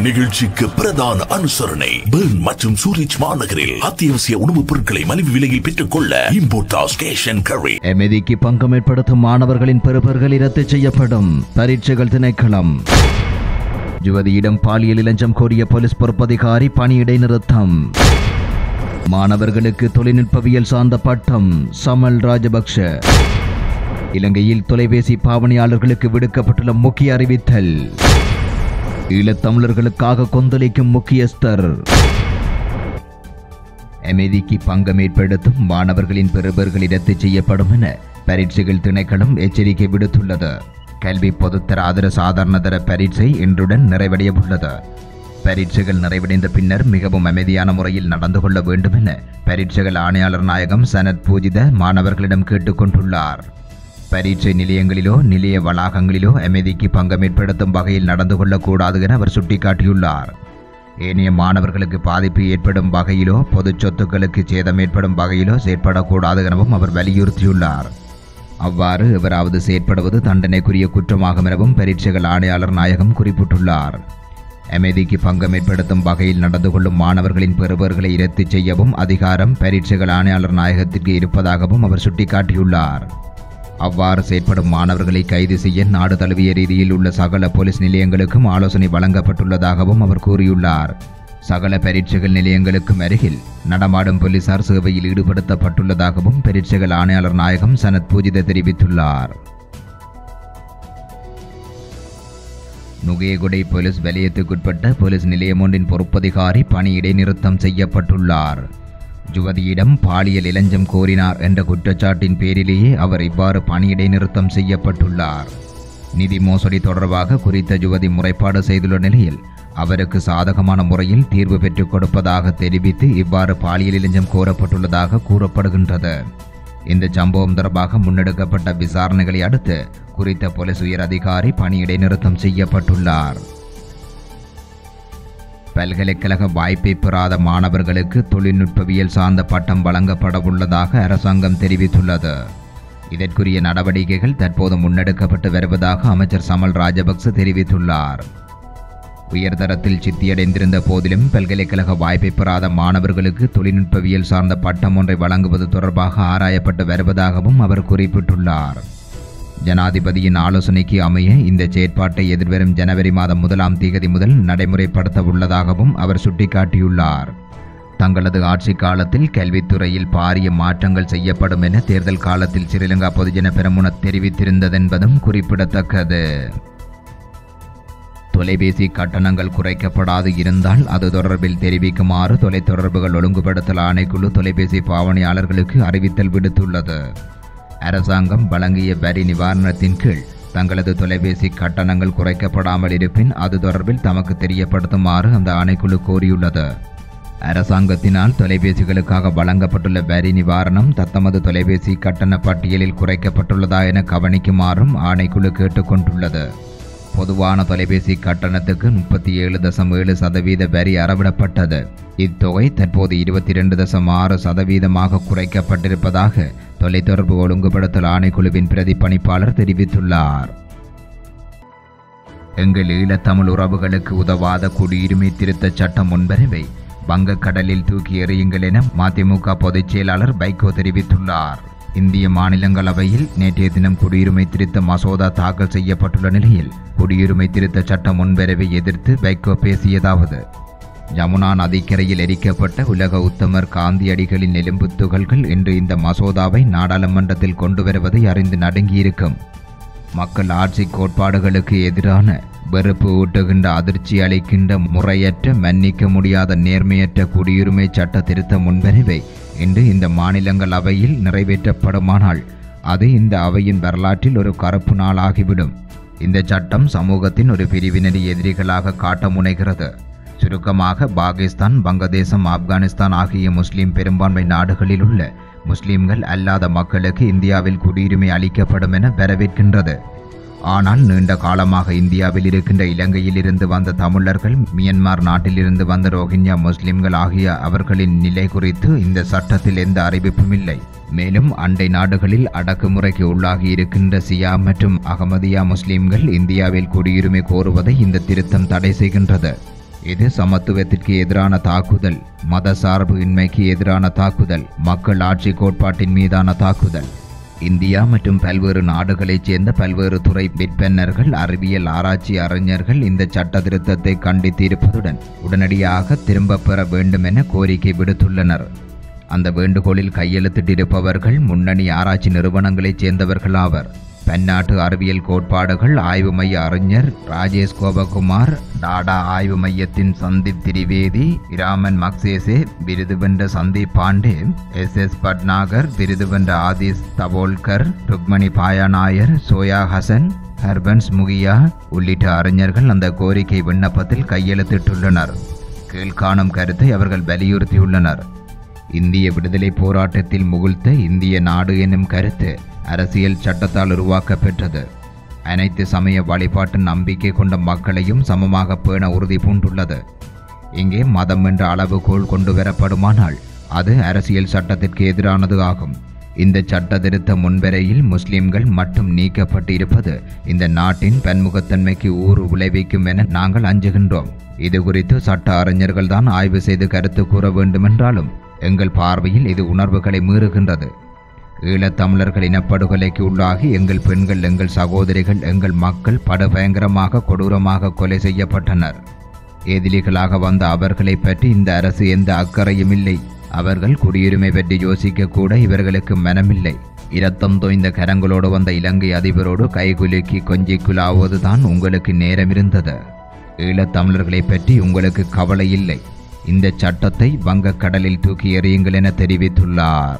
நிகழ்ச்சிக்கு பிரதான அனுசரணை பெர்ன் மற்றும் சூரிச் மாநகரில் அத்தியாவசிய உணவுப் பொருட்களை மலிவு விலையில் பெற்றுக் கொள்ள இம்போர்டாஸ் கேஷ் அண்ட் கரி எமதிக்கு பங்கம் ஏற்படுத்தும் மாணவர்களின் பெறுபர்கள் ரத்து செய்யப்படும் பரீட்சைகள் திணைக்களம் யுவதியிடம் பாலியல் இளஞ்சம் கோரிய போலீஸ் பொறுப்பதிகாரி பணியிடை நிறுத்தம் மாணவர்களுக்கு தொழில்நுட்பவியல் சார்ந்த பட்டம் சமல் ராஜபக்ஷ இலங்கையில் தொலைபேசி பாவனையாளர்களுக்கு விடுக்கப்பட்டுள்ள முக்கிய அறிவித்தல் ஈழத்தமிழர்களுக்காக கொந்தளிக்கும் முக்கியஸ்தர் அமைதிக்கு பங்கம் ஏற்படுத்தும் மாணவர்களின் பெறுபர்கள் ரத்து செய்யப்படும் என பரீட்சைகள் திணைக்களம் எச்சரிக்கை விடுத்துள்ளது கல்வி பொதுத்தர ஆதர சாதாரணதர பரீட்சை இன்றுடன் நிறைவடைய உள்ளது பரீட்சைகள் நிறைவடைந்த பின்னர் மிகவும் அமைதியான முறையில் நடந்து கொள்ள வேண்டும் என பரீட்சைகள் ஆணையாளர் நாயகம் சனத் பூஜித மாணவர்களிடம் கேட்டுக்கொண்டுள்ளார் பரீட்சை நிலையங்களிலோ நிலைய வளாகங்களிலோ அமைதிக்கு பங்கம் ஏற்படுத்தும் வகையில் நடந்து கொள்ளக்கூடாது என அவர் சுட்டிக்காட்டியுள்ளார் ஏனைய மாணவர்களுக்கு பாதிப்பு ஏற்படும் வகையிலோ பொதுச் சொத்துக்களுக்கு சேதம் ஏற்படும் வகையிலோ செயற்படக்கூடாது எனவும் அவர் வலியுறுத்தியுள்ளார் அவ்வாறு எவராவது செயற்படுவது தண்டனைக்குரிய குற்றமாகும் எனவும் பரீட்சைகள் ஆணையாளர் நாயகம் குறிப்பிட்டுள்ளார் அமைதிக்கு பங்கம் ஏற்படுத்தும் வகையில் நடந்து கொள்ளும் மாணவர்களின் பெறுபர்களை இரத்து செய்யவும் அதிகாரம் பரீட்சைகள் ஆணையாளர் நாயகத்திற்கு இருப்பதாகவும் அவர் சுட்டிக்காட்டியுள்ளார் அவ்வாறு செயற்படும் மாணவர்களை கைது செய்ய நாடு தழுவிய ரீதியில் உள்ள சகல போலீஸ் நிலையங்களுக்கும் ஆலோசனை வழங்கப்பட்டுள்ளதாகவும் அவர் கூறியுள்ளார் சகல பரீட்சைகள் நிலையங்களுக்கும் அருகில் நடமாடும் போலீசார் சேவையில் ஈடுபடுத்தப்பட்டுள்ளதாகவும் பரீட்சைகள் ஆணையாளர் நாயகம் சனத் பூஜித தெரிவித்துள்ளார் நுகேகுடை போலீஸ் வலயத்துக்குட்பட்ட போலீஸ் நிலையம் ஒன்றின் பொறுப்பதிகாரி பணி இடைநிறுத்தம் செய்யப்பட்டுள்ளார் யுவதியிடம் பாலியல் இளஞ்சம் கோரினார் என்ற குற்றச்சாட்டின் பேரிலேயே அவர் இவ்வாறு பணி இடைநிறுத்தம் செய்யப்பட்டுள்ளார் நிதி மோசடி தொடர்பாக குறித்த யுவதி முறைப்பாடு செய்துள்ள நிலையில் அவருக்கு சாதகமான முறையில் தீர்வு பெற்றுக் கொடுப்பதாக தெரிவித்து இவ்வாறு பாலியல் இளஞ்சம் கோரப்பட்டுள்ளதாக கூறப்படுகின்றது இந்த சம்பவம் தொடர்பாக முன்னெடுக்கப்பட்ட விசாரணைகளை அடுத்து குறித்த போலீஸ் உயர் அதிகாரி பணி இடைநிறுத்தம் செய்யப்பட்டுள்ளார் பல்கலைக்கழக வாய்ப்பை பெறாத மாணவர்களுக்கு தொழில்நுட்பவியல் சார்ந்த பட்டம் வழங்கப்பட உள்ளதாக அரசாங்கம் தெரிவித்துள்ளது இதற்குரிய நடவடிக்கைகள் தற்போது முன்னெடுக்கப்பட்டு வருவதாக அமைச்சர் சமல் ராஜபக்ச தெரிவித்துள்ளார் உயர்தரத்தில் சித்தியடைந்திருந்த போதிலும் பல்கலைக்கழக வாய்ப்பை பெறாத மாணவர்களுக்கு தொழில்நுட்பவியல் சார்ந்த பட்டம் ஒன்றை வழங்குவது தொடர்பாக ஆராயப்பட்டு வருவதாகவும் அவர் குறிப்பிட்டுள்ளார் ஜனாதிபதியின் ஆலோசனைக்கு அமைய இந்த செயற்பாட்டை எதிர்வரும் ஜனவரி மாதம் முதலாம் தேதி முதல் நடைமுறைப்படுத்த உள்ளதாகவும் அவர் சுட்டிக்காட்டியுள்ளார் தங்களது ஆட்சி காலத்தில் கல்வித்துறையில் பாரிய மாற்றங்கள் செய்யப்படும் என தேர்தல் காலத்தில் ஸ்ரீலங்கா பொதுஜன பெரமுன தெரிவித்திருந்ததென்பதும் குறிப்பிடத்தக்கது தொலைபேசி கட்டணங்கள் குறைக்கப்படாது இருந்தால் அது தொடர்பில் தெரிவிக்குமாறு தொலைத்தொடர்புகள் ஒழுங்குபடுத்தல் ஆணைக்குழு தொலைபேசி பாவனையாளர்களுக்கு அறிவித்தல் விடுத்துள்ளது அரசாங்கம் வழங்கிய வரி நிவாரணத்தின் கீழ் தங்களது தொலைபேசி கட்டணங்கள் குறைக்கப்படாமல் இருப்பின் அது தொடர்பில் தமக்கு தெரியப்படுத்துமாறு அந்த ஆணைக்குழு கோரியுள்ளது அரசாங்கத்தினால் தொலைபேசிகளுக்காக வழங்கப்பட்டுள்ள வரி நிவாரணம் தத்தமது தொலைபேசி கட்டண பட்டியலில் குறைக்கப்பட்டுள்ளதா என கவனிக்குமாறும் ஆணைக்குழு கேட்டுக்கொண்டுள்ளது பொதுவான தொலைபேசி கட்டணத்துக்கு முப்பத்தி ஏழு தசம் ஏழு சதவீத வரி அறவிடப்பட்டது இத்தொகை தற்போது இருபத்தி இரண்டு தசம் ஆறு சதவீதமாக குறைக்கப்பட்டிருப்பதாக தொலைத்தொடர்பு ஒழுங்குபடுத்தல் ஆணைக்குழுவின் பிரதி பணிப்பாளர் தெரிவித்துள்ளார் எங்கள் ஈழத்தமிழ் உறவுகளுக்கு உதவாத குடியுரிமை திருத்தச் சட்டம் முன்வரவை வங்கக்கடலில் தூக்கி எறியுங்கள் என மதிமுக பொதுச் செயலாளர் பைகோ தெரிவித்துள்ளார் இந்திய மாநிலங்களவையில் நேற்றைய தினம் குடியுரிமை திருத்த மசோதா தாக்கல் செய்யப்பட்டுள்ள நிலையில் குடியுரிமை திருத்த சட்ட முன்வரவை எதிர்த்து வைகோ பேசியதாவது யமுனா நதிக்கரையில் எரிக்கப்பட்ட உலக உத்தமர் காந்தியடிகளின் எலும்புத் துகள்கள் இன்று இந்த மசோதாவை நாடாளுமன்றத்தில் கொண்டு வருவதை அறிந்து நடுங்கியிருக்கும் மக்கள் ஆட்சி கோட்பாடுகளுக்கு எதிரான வெறுப்பு ஊட்டுகின்ற அதிர்ச்சி அளிக்கின்ற முறையற்ற மன்னிக்க முடியாத நேர்மையற்ற குடியுரிமை சட்ட திருத்த முன்வரைவை இன்று இந்த மாநிலங்களவையில் நிறைவேற்றப்படுமானால் அது இந்த அவையின் வரலாற்றில் ஒரு கருப்பு நாளாகிவிடும் இந்த சட்டம் சமூகத்தின் ஒரு பிரிவினரி எதிரிகளாக காட்ட முனைகிறது சுருக்கமாக பாகிஸ்தான் வங்கதேசம் ஆப்கானிஸ்தான் ஆகிய முஸ்லிம் பெரும்பான்மை நாடுகளில் உள்ள முஸ்லிம்கள் அல்லாத மக்களுக்கு இந்தியாவில் குடியுரிமை அளிக்கப்படும் என வரவேற்கின்றது ஆனால் நீண்ட காலமாக இந்தியாவில் இருக்கின்ற இலங்கையில் இருந்து வந்த தமிழர்கள் மியன்மார் நாட்டிலிருந்து வந்த ரோஹிங்யா முஸ்லிம்கள் ஆகிய அவர்களின் நிலை குறித்து இந்த சட்டத்தில் எந்த அறிவிப்பும் இல்லை மேலும் அண்டை நாடுகளில் அடக்குமுறைக்கு உள்ளாகி இருக்கின்ற சியா மற்றும் அகமதியா முஸ்லிம்கள் இந்தியாவில் குடியுரிமை கோருவதை இந்த திருத்தம் தடை செய்கின்றது இது சமத்துவத்திற்கு எதிரான தாக்குதல் மத சார்பு இன்மைக்கு எதிரான தாக்குதல் மக்கள் ஆட்சி கோட்பாட்டின் மீதான தாக்குதல் இந்தியா மற்றும் பல்வேறு நாடுகளைச் சேர்ந்த பல்வேறு துறை விற்பனர்கள் அறிவியல் ஆராய்ச்சி அறிஞர்கள் இந்த சட்ட திருத்தத்தை கண்டித்திருப்பதுடன் உடனடியாக திரும்பப் பெற வேண்டும் என கோரிக்கை விடுத்துள்ளனர் அந்த வேண்டுகோளில் கையெழுத்திட்டிருப்பவர்கள் முன்னணி ஆராய்ச்சி நிறுவனங்களைச் சேர்ந்தவர்கள் ஆவர் பன்னாட்டு அறிவியல் கோட்பாடுகள் ஆய்வு மைய அறிஞர் ராஜேஷ் கோபகுமார் டாடா ஆய்வு மையத்தின் சந்தீப் திரிவேதி இராமன் மக்சேசே விருது வென்ற சந்தீப் பாண்டே எஸ் எஸ் பட்நாகர் விருது வென்ற ஆதிஸ் தவோல்கர் ருக்மணி பாயாநாயர் சோயா ஹசன் ஹர்பன்ஸ் முகியா உள்ளிட்ட அறிஞர்கள் அந்த கோரிக்கை விண்ணப்பத்தில் கையெழுத்திட்டுள்ளனர் கீழ்காணும் கருத்தை அவர்கள் வலியுறுத்தியுள்ளனர் இந்திய விடுதலை போராட்டத்தில் முகிழ்த்த இந்திய நாடு என்னும் கருத்து அரசியல் சட்டத்தால் உருவாக்கப்பெற்றது அனைத்து சமய வழிபாட்டு நம்பிக்கை கொண்ட மக்களையும் சமமாக பேண உறுதி பூண்டுள்ளது இங்கே மதம் என்ற அளவுகோல் கொண்டு வரப்படுமானால் அது அரசியல் சட்டத்திற்கு எதிரானது ஆகும் இந்த சட்ட திருத்த முன்வரையில் முஸ்லிம்கள் மட்டும் நீக்கப்பட்டு இருப்பது இந்த நாட்டின் பன்முகத்தன்மைக்கு ஊறு விளைவிக்கும் என நாங்கள் அஞ்சுகின்றோம் இது குறித்து சட்ட அறிஞர்கள் தான் ஆய்வு செய்து கருத்து கூற வேண்டுமென்றாலும் எங்கள் பார்வையில் இது உணர்வுகளை மீறுகின்றது ஈழத்தமிழர்கள் இனப்படுகொலைக்கு உள்ளாகி எங்கள் பெண்கள் எங்கள் சகோதரிகள் எங்கள் மக்கள் படுபயங்கரமாக கொடூரமாக கொலை செய்யப்பட்டனர் எதிரிகளாக வந்த அவர்களை பற்றி இந்த அரசு எந்த அக்கறையும் இல்லை அவர்கள் குடியுரிமை பற்றி யோசிக்க கூட இவர்களுக்கு மனமில்லை இரத்தம் தோய்ந்த கரங்களோடு வந்த இலங்கை அதிபரோடு கைகுலுக்கி கொஞ்சி குலாவதுதான் உங்களுக்கு நேரம் இருந்தது ஈழத்தமிழர்களை பற்றி உங்களுக்கு கவலை இல்லை இந்த சட்டத்தை வங்கக்கடலில் தூக்கி எறியுங்கள் என தெரிவித்துள்ளார்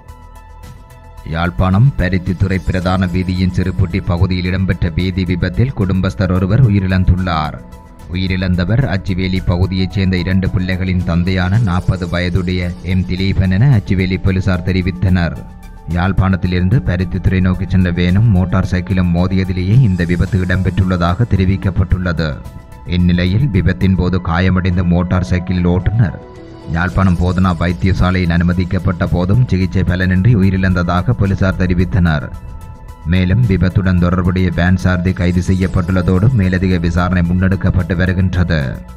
யாழ்ப்பாணம் பருத்தித்துறை பிரதான வீதியின் சிறுபுட்டி பகுதியில் இடம்பெற்ற வீதி விபத்தில் குடும்பஸ்தர் ஒருவர் உயிரிழந்துள்ளார் உயிரிழந்தவர் அச்சுவேலி பகுதியைச் சேர்ந்த இரண்டு பிள்ளைகளின் தந்தையான நாற்பது வயதுடைய எம் திலீபன் என அச்சுவேலி போலீசார் தெரிவித்தனர் யாழ்ப்பாணத்திலிருந்து பருத்தித்துறை நோக்கி சென்ற வேனும் மோட்டார் சைக்கிளும் மோதியதிலேயே இந்த விபத்து இடம்பெற்றுள்ளதாக தெரிவிக்கப்பட்டுள்ளது இந்நிலையில் விபத்தின் போது காயமடைந்த மோட்டார் சைக்கிள் ஓட்டுநர் யாழ்ப்பாணம் போதனா வைத்தியசாலையில் அனுமதிக்கப்பட்ட போதும் சிகிச்சை பலனின்றி உயிரிழந்ததாக போலீசார் தெரிவித்தனர் மேலும் விபத்துடன் தொடர்புடைய வேன் சார்தி கைது செய்யப்பட்டுள்ளதோடு மேலதிக விசாரணை முன்னெடுக்கப்பட்டு வருகின்றது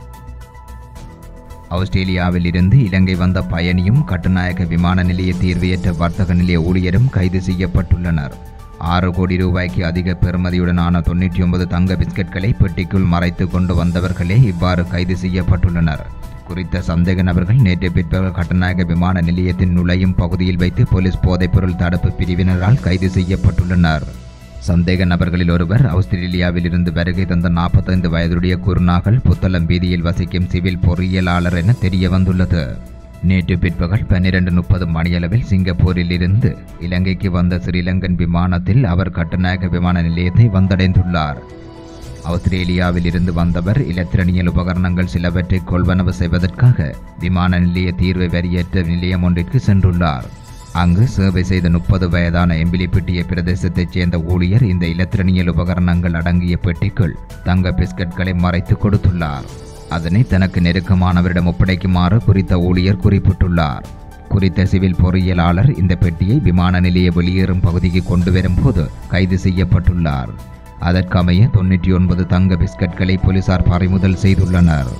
ஆஸ்திரேலியாவில் இருந்து இலங்கை வந்த பயணியும் கட்டுநாயக்க விமான நிலைய தீர்வையற்ற வர்த்தக நிலைய ஊழியரும் கைது செய்யப்பட்டுள்ளனர் ஆறு கோடி ரூபாய்க்கு அதிக பெறுமதியுடனான தொண்ணூற்றி ஒன்பது தங்க பிஸ்கட்களை பெட்டிக்குள் மறைத்து கொண்டு வந்தவர்களே இவ்வாறு கைது செய்யப்பட்டுள்ளனர் குறித்த சந்தேக நபர்கள் நேற்று பிற்பகல் கட்டநாயக விமான நிலையத்தின் நுழையும் பகுதியில் வைத்து போலீஸ் போதைப்பொருள் தடுப்பு பிரிவினரால் கைது செய்யப்பட்டுள்ளனர் சந்தேக நபர்களில் ஒருவர் ஆஸ்திரேலியாவில் இருந்து வருகை தந்த நாற்பத்தைந்து வயதுடைய குருநாகல் புத்தளம் வீதியில் வசிக்கும் சிவில் பொறியியலாளர் என தெரிய வந்துள்ளது நேற்று பிற்பகல் பன்னிரண்டு முப்பது மணியளவில் சிங்கப்பூரில் இருந்து இலங்கைக்கு வந்த ஸ்ரீலங்கன் விமானத்தில் அவர் கட்டுநாயக்க விமான நிலையத்தை வந்தடைந்துள்ளார் ஆஸ்திரேலியாவில் இருந்து வந்தவர் இலத்திரனியல் உபகரணங்கள் சிலவற்றை கொள்வனவு செய்வதற்காக விமான நிலைய தீர்வை வரியற்ற நிலையம் ஒன்றிற்கு சென்றுள்ளார் அங்கு சேவை செய்த முப்பது வயதான எம்பிலிப்பிட்டிய பிரதேசத்தைச் சேர்ந்த ஊழியர் இந்த இலத்திரனியல் உபகரணங்கள் அடங்கிய பெட்டிக்குள் தங்க பிஸ்கட்களை மறைத்து கொடுத்துள்ளார் அதனை தனக்கு நெருக்கமானவரிடம் ஒப்படைக்குமாறு குறித்த ஊழியர் குறிப்பிட்டுள்ளார் குறித்த சிவில் பொறியியலாளர் இந்த பெட்டியை விமான நிலைய வெளியேறும் பகுதிக்கு கொண்டு வரும்போது கைது செய்யப்பட்டுள்ளார் அதற்கமைய தொண்ணூற்றி ஒன்பது தங்க பிஸ்கட்களை போலீசார் பறிமுதல் செய்துள்ளனர்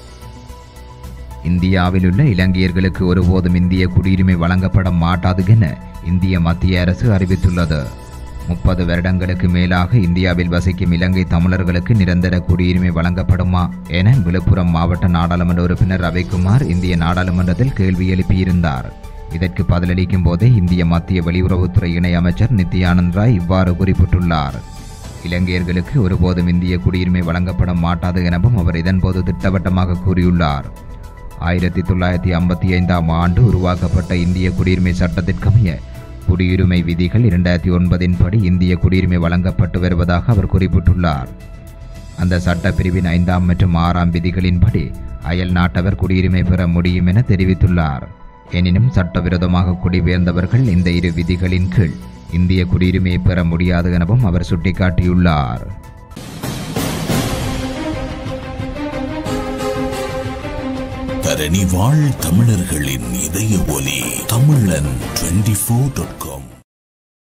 இந்தியாவில் உள்ள இலங்கையர்களுக்கு ஒருபோதும் இந்திய குடியுரிமை வழங்கப்பட மாட்டாது என இந்திய மத்திய அரசு அறிவித்துள்ளது முப்பது வருடங்களுக்கு மேலாக இந்தியாவில் வசிக்கும் இலங்கை தமிழர்களுக்கு நிரந்தர குடியுரிமை வழங்கப்படுமா என விழுப்புரம் மாவட்ட நாடாளுமன்ற உறுப்பினர் ரவிக்குமார் இந்திய நாடாளுமன்றத்தில் கேள்வி எழுப்பியிருந்தார் இதற்கு பதிலளிக்கும் போதே இந்திய மத்திய வெளியுறவுத்துறை இணை அமைச்சர் நித்யானந்த் ராய் இவ்வாறு குறிப்பிட்டுள்ளார் இலங்கையர்களுக்கு ஒருபோதும் இந்திய குடியுரிமை வழங்கப்பட மாட்டாது எனவும் அவர் இதன்போது திட்டவட்டமாக கூறியுள்ளார் ஆயிரத்தி தொள்ளாயிரத்தி ஐம்பத்தி ஐந்தாம் ஆண்டு உருவாக்கப்பட்ட இந்திய குடியுரிமை சட்டத்திற்கமைய குடியுரிமை விதிகள் இரண்டாயிரத்தி ஒன்பதின் படி இந்திய குடியுரிமை வழங்கப்பட்டு வருவதாக அவர் குறிப்பிட்டுள்ளார் அந்த சட்ட பிரிவின் ஐந்தாம் மற்றும் ஆறாம் விதிகளின்படி அயல் நாட்டவர் குடியுரிமை பெற முடியும் என தெரிவித்துள்ளார் எனினும் சட்டவிரோதமாக குடிபெயர்ந்தவர்கள் இந்த இரு விதிகளின் கீழ் இந்திய குடியுரிமையை பெற முடியாது எனவும் அவர் சுட்டிக்காட்டியுள்ளார் தரணி வாழ் தமிழர்களின் இதய ஒலி தமிழன் டுவெண்டி ஃபோர் டாட் காம்